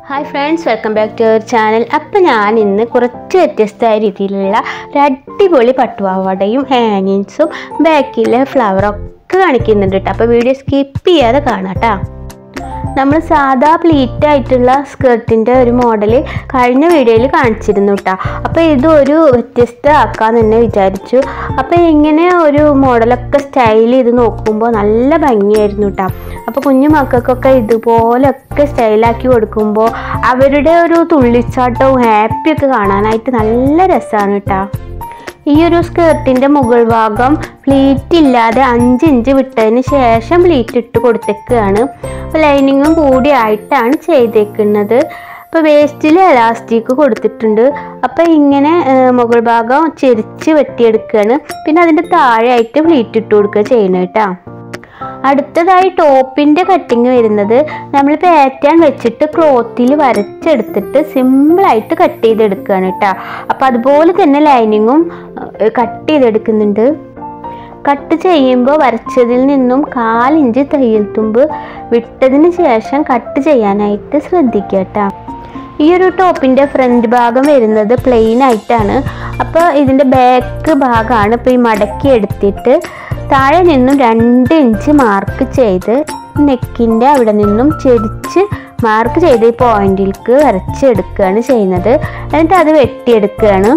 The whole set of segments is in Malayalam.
hi friends welcome back to our channel അപ്പം ഞാൻ ഇന്ന് കുറച്ച് വ്യത്യസ്തമായ രീതിയിലുള്ള ഒരു അടിപൊളി പട്ടുപാവാടയും ഹാങ്ങിങ്സും ബാക്കിലെ ഫ്ലവറൊക്കെ കാണിക്കുന്നുണ്ട് കേട്ടോ അപ്പോൾ വീഡിയോ സ്കിപ്പ് ചെയ്യാതെ കാണാം കേട്ടോ നമ്മൾ സാധാ പ്ലീറ്റ് ആയിട്ടുള്ള സ്കേർട്ടിൻ്റെ ഒരു മോഡൽ കഴിഞ്ഞ വീഡിയോയിൽ കാണിച്ചിരുന്നു കേട്ടോ അപ്പോൾ ഇത് ഒരു വ്യത്യസ്ത ആക്കാന്ന് തന്നെ വിചാരിച്ചു അപ്പോൾ ഇങ്ങനെ ഒരു മോഡലൊക്കെ സ്റ്റൈൽ ചെയ്ത് നോക്കുമ്പോൾ നല്ല ഭംഗിയായിരുന്നു കേട്ടോ അപ്പോൾ കുഞ്ഞു മക്കൾക്കൊക്കെ ഇതുപോലൊക്കെ സ്റ്റൈലാക്കി കൊടുക്കുമ്പോൾ അവരുടെ ഒരു തുള്ളിച്ചാട്ടവും ഹാപ്പിയൊക്കെ കാണാനായിട്ട് നല്ല രസമാണ് കേട്ടോ ഈ ഒരു സ്കേർട്ടിൻ്റെ മുകൾ ഭാഗം പ്ലീറ്റ് ഇല്ലാതെ അഞ്ച് ഇഞ്ച് വിട്ടതിന് ശേഷം പ്ലീറ്റ് ഇട്ട് കൊടുത്തേക്കാണ് അപ്പോൾ ലൈനിങ്ങും കൂടി ആയിട്ടാണ് ചെയ്തേക്കുന്നത് അപ്പോൾ വേസ്റ്റിൽ എലാസ്റ്റിക് കൊടുത്തിട്ടുണ്ട് അപ്പോൾ ഇങ്ങനെ ഏർ, മുകൾ ഭാഗം ചെരിച്ച് വെട്ടിയെടുക്കുകയാണ് പിന്നെ അതിൻ്റെ താഴെയായിട്ട് പ്ലീറ്റ് ഇട്ട് കൊടുക്കുക ചെയ്യണം കേട്ടോ അടുത്തതായി ടോപ്പിൻ്റെ കട്ടിങ് വരുന്നത് നമ്മൾ പാറ്റേൺ വെച്ചിട്ട് ക്ലോത്തിൽ വരച്ചെടുത്തിട്ട് സിമ്പിളായിട്ട് കട്ട് ചെയ്തെടുക്കുകയാണ് കേട്ടോ അപ്പോൾ അതുപോലെ തന്നെ ലൈനിങ്ങും കട്ട് ചെയ്തെടുക്കുന്നുണ്ട് കട്ട് ചെയ്യുമ്പോൾ വരച്ചതിൽ നിന്നും കാലിഞ്ച് തയ്യൽ തുമ്പ് വിട്ടതിന് ശേഷം കട്ട് ചെയ്യാനായിട്ട് ശ്രദ്ധിക്കുക കേട്ടോ ഈ ഒരു ടോപ്പിൻ്റെ ഫ്രണ്ട് ഭാഗം വരുന്നത് പ്ലെയിൻ ആയിട്ടാണ് അപ്പോൾ ഇതിൻ്റെ ബാക്ക് ഭാഗമാണ് ഇപ്പോൾ ഈ മടക്കി എടുത്തിട്ട് താഴെ നിന്നും രണ്ട് ഇഞ്ച് മാർക്ക് ചെയ്ത് നെക്കിൻ്റെ അവിടെ നിന്നും ചെരിച്ച് മാർക്ക് ചെയ്ത് ഈ പോയിന്റിലേക്ക് വരച്ചെടുക്കുകയാണ് ചെയ്യുന്നത് എന്നിട്ട് അത് വെട്ടിയെടുക്കുകയാണ്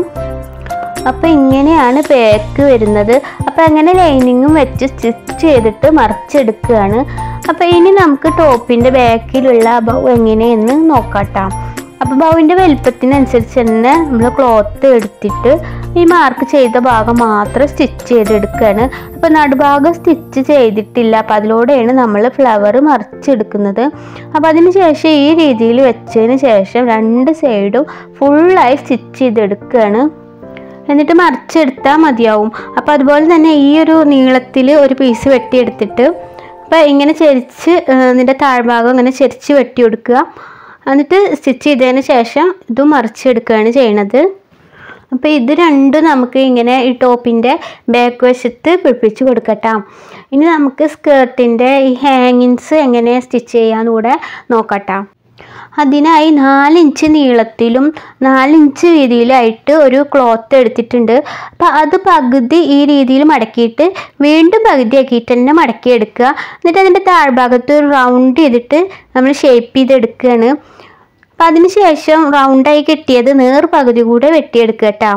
അപ്പോൾ ഇങ്ങനെയാണ് പാക്ക് വരുന്നത് അപ്പോൾ അങ്ങനെ ലൈനിങ്ങും വെച്ച് സ്റ്റിച്ച് ചെയ്തിട്ട് മറിച്ചെടുക്കുകയാണ് അപ്പോൾ ഇനി നമുക്ക് ടോപ്പിൻ്റെ ബാക്കിലുള്ള ബൗ എങ്ങനെയെന്ന് നോക്കാട്ടാം അപ്പോൾ ബൗവിൻ്റെ വലുപ്പത്തിനനുസരിച്ച് തന്നെ നമ്മൾ ക്ലോത്ത് എടുത്തിട്ട് ഈ മാർക്ക് ചെയ്ത ഭാഗം മാത്രം സ്റ്റിച്ച് ചെയ്തെടുക്കുകയാണ് അപ്പോൾ നടുഭാഗം സ്റ്റിച്ച് ചെയ്തിട്ടില്ല അപ്പോൾ അതിലൂടെയാണ് നമ്മൾ ഫ്ലവർ മറിച്ചെടുക്കുന്നത് അപ്പോൾ അതിന് ശേഷം ഈ രീതിയിൽ വെച്ചതിന് ശേഷം രണ്ട് സൈഡും ഫുള്ളായി സ്റ്റിച്ച് ചെയ്തെടുക്കുകയാണ് എന്നിട്ട് മറിച്ചെടുത്താൽ മതിയാവും അപ്പോൾ അതുപോലെ തന്നെ ഈ ഒരു നീളത്തിൽ ഒരു പീസ് വെട്ടിയെടുത്തിട്ട് അപ്പോൾ ഇങ്ങനെ ചെരിച്ച് ഇതിൻ്റെ താഴ്ഭാഗം ഇങ്ങനെ ചെരിച്ച് വെട്ടി കൊടുക്കുക എന്നിട്ട് സ്റ്റിച്ച് ചെയ്തതിന് ശേഷം ഇത് മറിച്ചെടുക്കുകയാണ് ചെയ്യണത് അപ്പോൾ ഇത് രണ്ടും നമുക്ക് ഇങ്ങനെ ഈ ടോപ്പിൻ്റെ ബാക്ക് വശത്ത് പിടിപ്പിച്ച് കൊടുക്കട്ടാ ഇനി നമുക്ക് സ്കേർട്ടിൻ്റെ ഈ ഹാങ്ങിങ്സ് എങ്ങനെ സ്റ്റിച്ച് ചെയ്യാന്ന് കൂടെ നോക്കട്ടാ അതിനായി നാലിഞ്ച് നീളത്തിലും നാലിഞ്ച് വീതിയിലായിട്ട് ഒരു ക്ലോത്ത് എടുത്തിട്ടുണ്ട് അപ്പം അത് പകുതി ഈ രീതിയിൽ മടക്കിയിട്ട് വീണ്ടും പകുതി ആക്കിയിട്ട് തന്നെ മടക്കി എടുക്കുക എന്നിട്ട് അതിൻ്റെ താഴ്ഭാഗത്ത് ഒരു റൗണ്ട് ചെയ്തിട്ട് നമ്മൾ ഷേപ്പ് ചെയ്തെടുക്കുകയാണ് അപ്പം അതിന് ശേഷം റൗണ്ടായി കിട്ടിയത് നേർ പകുതി കൂടെ വെട്ടിയെടുക്കുക കേട്ടോ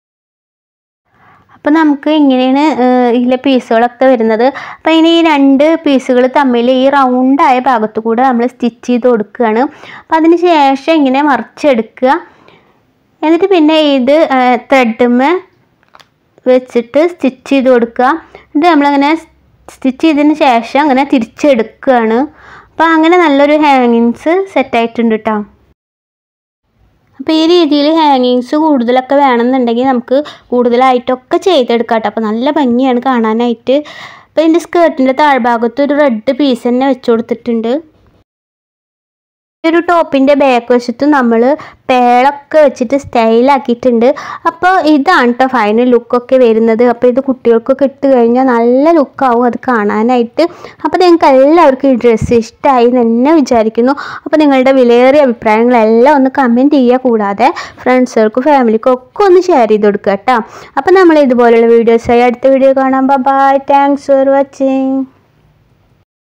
അപ്പം നമുക്ക് ഇങ്ങനെയാണ് ഏഹ്, ഇതിലെ പീസുകളൊക്കെ വരുന്നത് അപ്പം ഇനി ഈ രണ്ട് പീസുകൾ തമ്മിൽ ഈ റൗണ്ടായ ഭാഗത്ത് കൂടെ നമ്മൾ സ്റ്റിച്ച് ചെയ്ത് കൊടുക്കുകയാണ് അപ്പം അതിന് ശേഷം ഇങ്ങനെ മറിച്ചെടുക്കുക എന്നിട്ട് പിന്നെ ഇത് ത്രെഡുമ്മ വെച്ചിട്ട് സ്റ്റിച്ച് ചെയ്ത് കൊടുക്കുക എന്നിട്ട് നമ്മളങ്ങനെ സ്റ്റിച്ച് ചെയ്തതിന് ശേഷം അങ്ങനെ തിരിച്ചെടുക്കുകയാണ് അപ്പോൾ അങ്ങനെ നല്ലൊരു ഹാങ്ങിങ്സ് സെറ്റായിട്ടുണ്ട് കേട്ടോ അപ്പോൾ ഈ രീതിയിൽ ഹാങ്ങിങ്സ് കൂടുതലൊക്കെ വേണമെന്നുണ്ടെങ്കിൽ നമുക്ക് കൂടുതലായിട്ടൊക്കെ ചെയ്തെടുക്കാം കേട്ടോ അപ്പോൾ നല്ല ഭംഗിയാണ് കാണാനായിട്ട് അപ്പോൾ ഇതിൻ്റെ സ്കേർട്ടിൻ്റെ താഴ്ഭാഗത്ത് ഒരു റെഡ് പീസ് തന്നെ വെച്ച് കൊടുത്തിട്ടുണ്ട് ഈ ഒരു ടോപ്പിൻ്റെ ബാക്ക് വശത്ത് നമ്മൾ പേളൊക്കെ വെച്ചിട്ട് സ്റ്റൈലാക്കിയിട്ടുണ്ട് അപ്പോൾ ഇതാണ് കേട്ടോ ഫൈനൽ ലുക്കൊക്കെ വരുന്നത് അപ്പോൾ ഇത് കുട്ടികൾക്കൊക്കെ ഇട്ട് കഴിഞ്ഞാൽ നല്ല ലുക്കാവും അത് കാണാനായിട്ട് അപ്പോൾ നിങ്ങൾക്ക് എല്ലാവർക്കും ഈ ഡ്രസ്സ് ഇഷ്ടമായി എന്ന് തന്നെ വിചാരിക്കുന്നു അപ്പോൾ നിങ്ങളുടെ വിലയേറിയ അഭിപ്രായങ്ങളെല്ലാം ഒന്ന് കമൻറ്റ് ചെയ്യുക കൂടാതെ ഫ്രണ്ട്സുകൾക്കും ഫാമിലിക്കും ഒക്കെ ഒന്ന് ഷെയർ ചെയ്ത് കൊടുക്കുക കേട്ടോ അപ്പോൾ നമ്മൾ ഇതുപോലുള്ള വീഡിയോസായി അടുത്ത വീഡിയോ കാണാം ബൈ താങ്ക്സ് ഫോർ വാച്ചിങ്